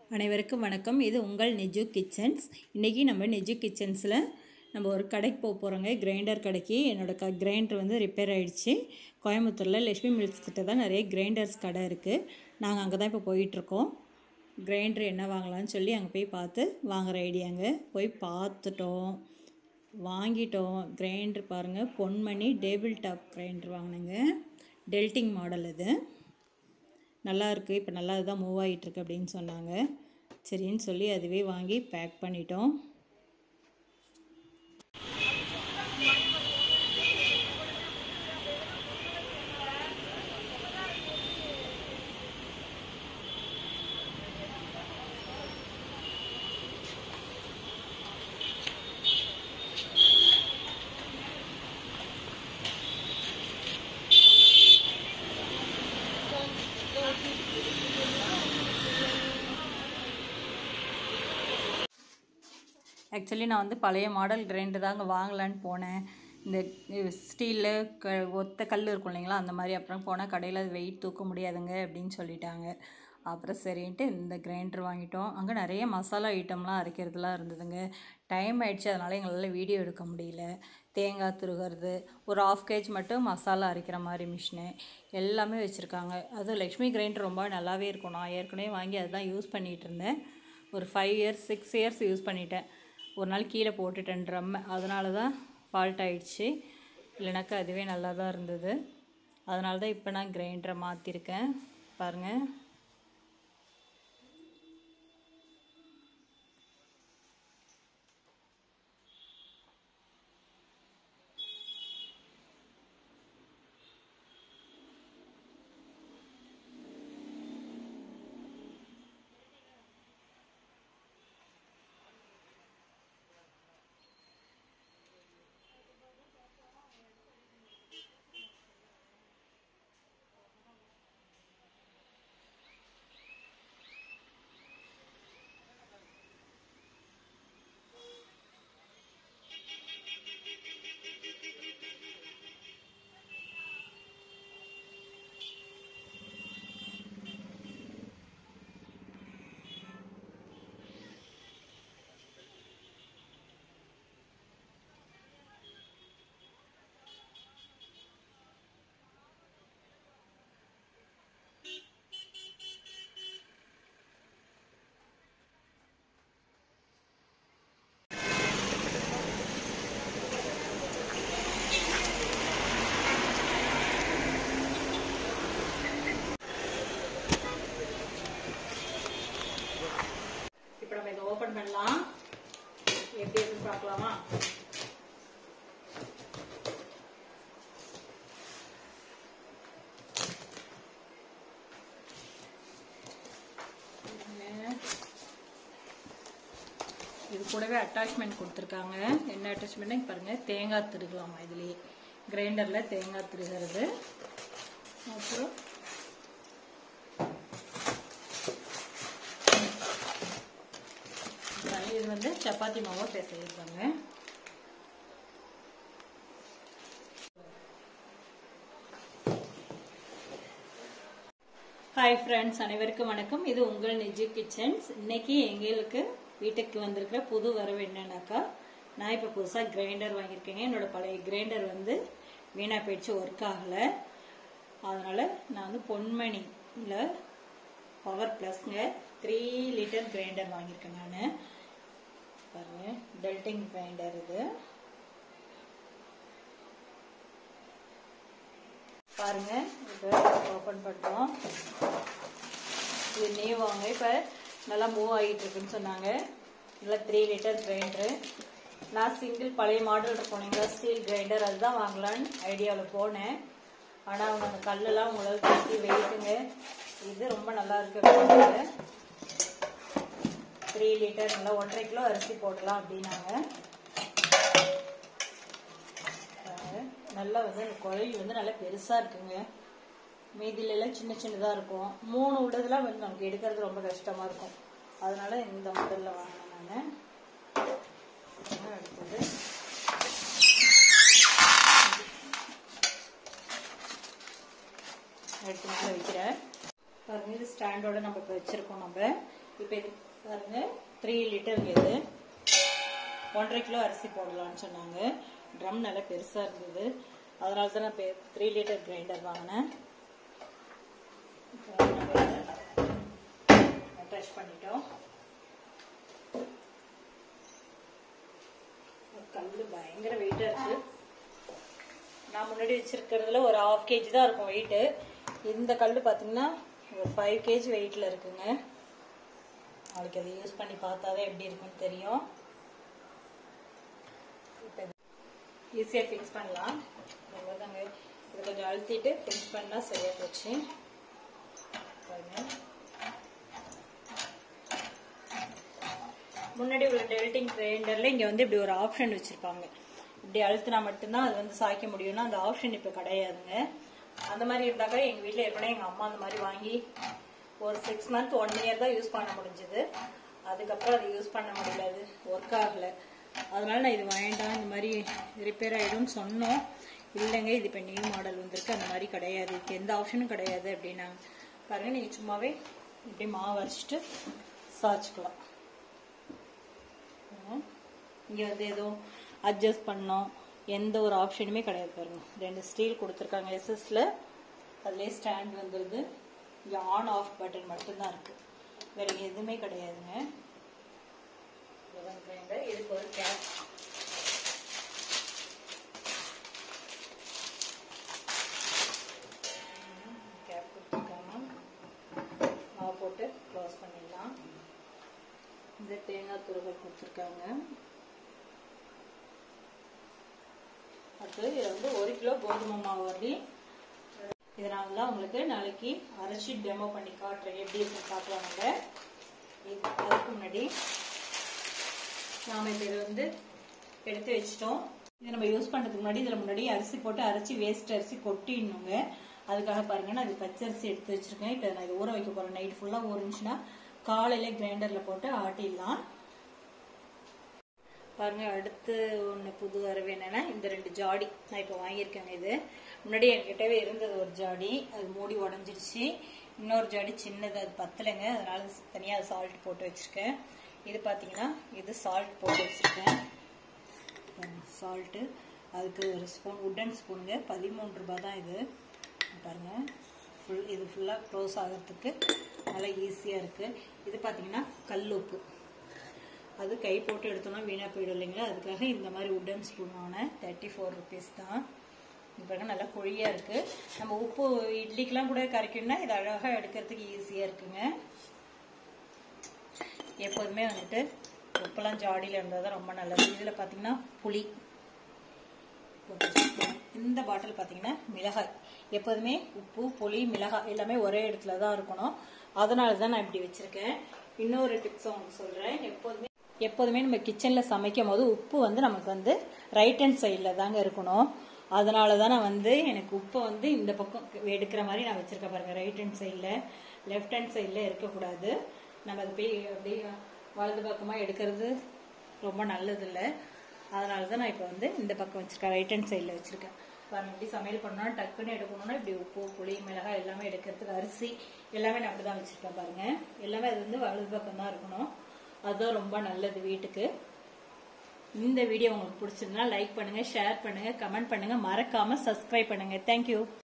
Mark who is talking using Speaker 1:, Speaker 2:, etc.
Speaker 1: அனைவருக்கும் வணக்கம் இது உங்கள் நிஜு கிச்சன்ஸ் இன்றைக்கி நம்ம நிஜு கிச்சன்ஸில் நம்ம ஒரு கடைக்கு போக போகிறோங்க கிரைண்டர் கடைக்கு என்னோட க கிரைண்டர் வந்து ரிப்பேர் ஆகிடுச்சு கோயம்புத்தூரில் லட்சுமி மில்ஸ் கிட்ட தான் நிறைய கிரைண்டர்ஸ் கடை இருக்குது நாங்கள் அங்கே தான் இப்போ போயிட்டுருக்கோம் கிரைண்டர் என்ன வாங்கலாம்னு சொல்லி அங்கே போய் பார்த்து வாங்குகிற ஐடியாங்க போய் பார்த்துட்டோம் வாங்கிட்டோம் கிரைண்டர் பாருங்கள் பொன்மணி டேபிள் டாப் கிரைண்டர் வாங்கினேங்க டெல்டிங் மாடல் இது நல்லா இருக்குது இப்போ நல்லா தான் மூவ் ஆகிட்டுருக்கு அப்படின்னு சொன்னாங்க சரின்னு சொல்லி அதுவே வாங்கி பேக் பண்ணிட்டோம் ஆக்சுவலி நான் வந்து பழைய மாடல் கிரைண்டர் தாங்க வாங்கலான்னு போனேன் இந்த ஸ்டீலு க ஒத்த கல் இருக்கும் இல்லைங்களா அந்த மாதிரி அப்புறம் போனால் கடையில் அது வெயிட் தூக்க முடியாதுங்க அப்படின்னு சொல்லிட்டாங்க அப்புறம் சரின்ட்டு இந்த கிரைண்டர் வாங்கிட்டோம் அங்கே நிறைய மசாலா ஐட்டம்லாம் அரைக்கிறதுலாம் இருந்ததுங்க டைம் ஆயிடுச்சு அதனால் எங்களால் வீடியோ எடுக்க முடியல தேங்காய் துருகிறது ஒரு ஆஃப் கேஜ் மட்டும் மசாலா அரைக்கிற மாதிரி மிஷினு எல்லாமே வச்சுருக்காங்க அதுவும் லக்ஷ்மி கிரைண்டர் ரொம்ப நல்லாவே இருக்கும் நான் ஏற்கனவே வாங்கி அதுதான் யூஸ் பண்ணிகிட்டு இருந்தேன் ஒரு five years six years use பண்ணிட்டேன் ஒரு நாள் கீழே போட்டுட்டேன் ட்ரம் அதனால தான் ஃபால்ட் ஆயிடுச்சு இல்லைனாக்கா அதுவே நல்லா தான் இருந்தது அதனால தான் இப்போ நான் கிரைண்டரை மாற்றிருக்கேன் பாருங்கள் இப்போ நம்ம இதை ஓப்பன் பண்ணலாம் எப்படி இருக்குன்னு பார்க்கலாமா இது கூடவே அட்டாச்மெண்ட் கொடுத்துருக்காங்க என்ன அட்டாச்மெண்ட் பாருங்க தேங்காய் திருகலாமா இதுலேயே கிரைண்டரில் தேங்காய் திருகிறது அப்புறம் இது வந்து சப்பாத்தி மாவை பிசையிருப்பாங்க ஹாய் ஃப்ரெண்ட்ஸ் அனைவருக்கும் வணக்கம் இது உங்கள் நிஜி கிச்சன்ஸ் இன்னைக்கு எங்களுக்கு வீட்டுக்கு வந்திருக்கிற புது வரவு என்னன்னாக்கா நான் இப்போ புதுசாக கிரைண்டர் வாங்கியிருக்கேங்க என்னோட பழைய கிரைண்டர் வந்து வீணாக போயிடுச்சு ஒர்க் ஆகலை அதனால் நான் வந்து பொன்மணியில் பவர் ப்ளஸ்ங்க த்ரீ லிட்டர் கிரைண்டர் வாங்கியிருக்கேன் நான் பாருங்க டெல்டிங் கிரைண்டர் இது பாருங்க இப்போ ஓப்பன் பண்ணிட்டோம் இது நியூ வாங்க இப்போ நல்லா மூவ் ஆகிட்டு இருக்குன்னு சொன்னாங்க நல்லா த்ரீ லிட்டர் கிரைண்டரு நான் சிங்கிள் பழைய மாடல் இருக்கோம் ஸ்டீல் கிரைண்டர் அதுதான் வாங்கலான்னு ஐடியாவில் போனேன் ஆனால் அவங்க அந்த கல்லெல்லாம் உங்களுக்கு ஜாஸ்தி வெயிட்டுங்க இது ரொம்ப நல்லா இருக்கு த்ரீ லிட்டர் நல்லா ஒன்றரை கிலோ அரிசி போடலாம் அப்படின்னாங்க நல்லா வந்து அந்த குழல் வந்து நல்லா பெருசாக இருக்குங்க மீதிலெல்லாம் சின்ன சின்னதாக இருக்கும் மூணு உள்ளதெல்லாம் வந்து நமக்கு எடுக்கிறது ரொம்ப கஷ்டமாக இருக்கும் அதனால இந்த மாடலில் வாங்கினேன் நான் அடுத்தது எடுத்து மேலே வைக்கிறேன் பாருங்க இது ஸ்டாண்டோட நம்ம இப்போ வச்சுருக்கோம் நம்ம இப்போ இது பாருங்க த்ரீ லிட்டர் இது ஒன்றரை கிலோ அரிசி போடலாம்னு சொன்னாங்க ட்ரம் நல்லா பெருசாக இருந்தது அதனால தான் நான் த்ரீ லிட்டர் கிரைண்டர் வாங்கினேன் ப்ரெஷ் பண்ணிட்டோம் கல் பயங்கர வெயிட்டாக இருக்கு நான் முன்னாடி வச்சிருக்கிறதுல ஒரு ஹாஃப் கேஜி தான் இருக்கும் வெயிட்டு இந்த கல் பார்த்தீங்கன்னா ஒரு ஃபைவ் கேஜி வெயிட்டில் இருக்குங்க நாளைக்கு அதை யூஸ் பண்ணி பார்த்தாதான் எப்படி இருக்குன்னு தெரியும் இப்போ ஈஸியாக ஃபிக்ஸ் பண்ணலாம் தாங்க இதை கொஞ்சம் அழுத்திட்டு ஃபிக்ஸ் பண்ணால் சரியாக போச்சு பாருங்க முன்னாடி உள்ள டெல்டிங் கிரைண்டரில் இங்கே வந்து இப்படி ஒரு ஆப்ஷன் வச்சுருப்பாங்க இப்படி அழுத்தினா மட்டும்தான் அது வந்து சாய்க்க முடியும்னா அந்த ஆப்ஷன் இப்போ கிடையாதுங்க அந்த மாதிரி இருந்தாக்கா எங்கள் வீட்டில் ஏற்கனவே எங்கள் அம்மா அந்த மாதிரி வாங்கி ஒரு சிக்ஸ் மந்த் ஒன் இயர் தான் யூஸ் பண்ண முடிஞ்சது அதுக்கப்புறம் அது யூஸ் பண்ண முடியல அது ஒர்க் ஆகலை அதனால நான் இது வேண்டாம் இந்த மாதிரி ரிப்பேர் ஆகிடும்னு சொன்னோம் இல்லைங்க இது இப்போ நியூ மாடல் வந்திருக்கு அந்த மாதிரி கிடையாது இதுக்கு எந்த ஆப்ஷனும் கிடையாது அப்படின்னாங்க பாருங்கள் நீங்கள் சும்மாவே இப்படி மாவு அரைச்சிட்டு சாய்ச்சிக்கலாம் இங்கே வந்து எதுவும் அட்ஜஸ்ட் பண்ணோம் எந்த ஒரு ஆப்ஷனுமே கிடையாது பாருங்க ரெண்டு ஸ்டீல் கொடுத்துருக்காங்க எஸ்எஸ்ல அதுலேயே ஸ்டாண்ட் வந்துடுது இங்கே ஆன் ஆஃப் பட்டன் மட்டும்தான் இருக்கு வேற எதுவுமே கிடையாதுங்க கிரைண்டர் இதுக்கு ஒரு கேப் கேப் கொடுத்துருக்காங்க மாவு போட்டு க்ளோஸ் பண்ணிடலாம் இந்த தேங்காய் துருவல் கொடுத்துருக்காங்க அடுத்து இதில் வந்து ஒரு கிலோ கோதுமை மாவு வரலி இதை நான் தான் உங்களுக்கு நாளைக்கு அரைச்சி டெமோ பண்ணி காட்டுறேன் எப்படி இருக்குன்னு பார்க்கலாங்க இது அதுக்கு முன்னாடி நாம் இப்போ இதை வந்து எடுத்து வச்சிட்டோம் இதை நம்ம யூஸ் பண்ணுறதுக்கு முன்னாடி இதில் முன்னாடி அரிசி போட்டு அரைச்சி வேஸ்ட் அரிசி கொட்டிடணுங்க அதுக்காக பாருங்க நான் இது பச்சரிசி எடுத்து வச்சிருக்கேன் இப்போ நான் இது ஊற வைக்க போகிறேன் நைட் ஃபுல்லாக ஊறிச்சுன்னா காலையில் கிரைண்டரில் போட்டு ஆட்டிடலாம் பாருங்க அடுத்து ஒன்று புது வரவு என்னன்னா இந்த ரெண்டு ஜாடி நான் இப்போ வாங்கியிருக்கேங்க இது முன்னாடி என்கிட்டவே இருந்தது ஒரு ஜாடி அது மூடி உடஞ்சிருச்சு இன்னொரு ஜாடி சின்னது அது பத்தலைங்க அதனால தனியாக சால்ட் போட்டு வச்சிருக்கேன் இது பார்த்தீங்கன்னா இது சால்ட் போட்டு வச்சிருக்கேன் சால்ட்டு அதுக்கு ஒரு ஸ்பூன் உட்டன் ஸ்பூனுங்க பதிமூணு ரூபாய் தான் இது பாருங்க ஃபுல் இது ஃபுல்லாக க்ளோஸ் ஆகிறதுக்கு நல்லா ஈஸியாக இருக்குது இது பார்த்தீங்கன்னா கல் உப்பு அது கை போட்டு எடுத்தோம்னா வீணாக போயிடும் இல்லைங்களா அதுக்காக இந்த மாதிரி உட்டன் ஸ்பூன் வாங்கினேன் தேர்ட்டி ஃபோர் ருபீஸ் தான் இப்போ நல்லா கொழியாக இருக்குது நம்ம உப்பு இட்லிக்கெலாம் கூட கரைக்கணும்னா இது அழகாக எடுக்கிறதுக்கு ஈஸியாக இருக்குங்க எப்போதுமே வந்துட்டு உப்பெல்லாம் ஜாடியில் இருந்தால் தான் ரொம்ப நல்லது இதில் பார்த்தீங்கன்னா புளி இந்த பாட்டில் பார்த்தீங்கன்னா மிளகாய் எப்போதுமே உப்பு புளி மிளகாய் எல்லாமே ஒரே இடத்துல தான் இருக்கணும் அதனால தான் நான் இப்படி வச்சுருக்கேன் இன்னொரு டிப்ஸ் உங்களுக்கு சொல்கிறேன் எப்போதுமே எப்போதுமே நம்ம கிச்சனில் சமைக்கும் போது உப்பு வந்து நமக்கு வந்து ரைட் ஹேண்ட் சைடில் தாங்க இருக்கணும் அதனால தான் நான் வந்து எனக்கு உப்பை வந்து இந்த பக்கம் எடுக்கிற மாதிரி நான் வச்சுருக்கேன் பாருங்கள் ரைட் ஹேண்ட் சைடில் லெஃப்ட் ஹேண்ட் சைடில் இருக்கக்கூடாது நம்ம அது போய் அப்படியே வலது பக்கமாக எடுக்கிறது ரொம்ப நல்லது இல்லை அதனால தான் நான் இப்போ வந்து இந்த பக்கம் வச்சுருக்கேன் ரைட் ஹேண்ட் சைடில் வச்சுருக்கேன் பாருங்க இப்படி சமையல் பண்ணோம்னா டக்குன்னு எடுக்கணும்னா இப்படி உப்பு புளி மிளகாய் எல்லாமே எடுக்கிறதுக்கு அரிசி எல்லாமே நான் அப்படி தான் வச்சுருக்கேன் பாருங்கள் எல்லாமே அது வந்து வலது பக்கம் தான் இருக்கணும் அதுதான் ரொம்ப நல்லது வீட்டுக்கு இந்த வீடியோ உங்களுக்கு பிடிச்சிருந்தா லைக் பண்ணுங்கள் ஷேர் பண்ணுங்கள் கமெண்ட் பண்ணுங்கள் மறக்காமல் சப்ஸ்கிரைப் பண்ணுங்கள் தேங்க்யூ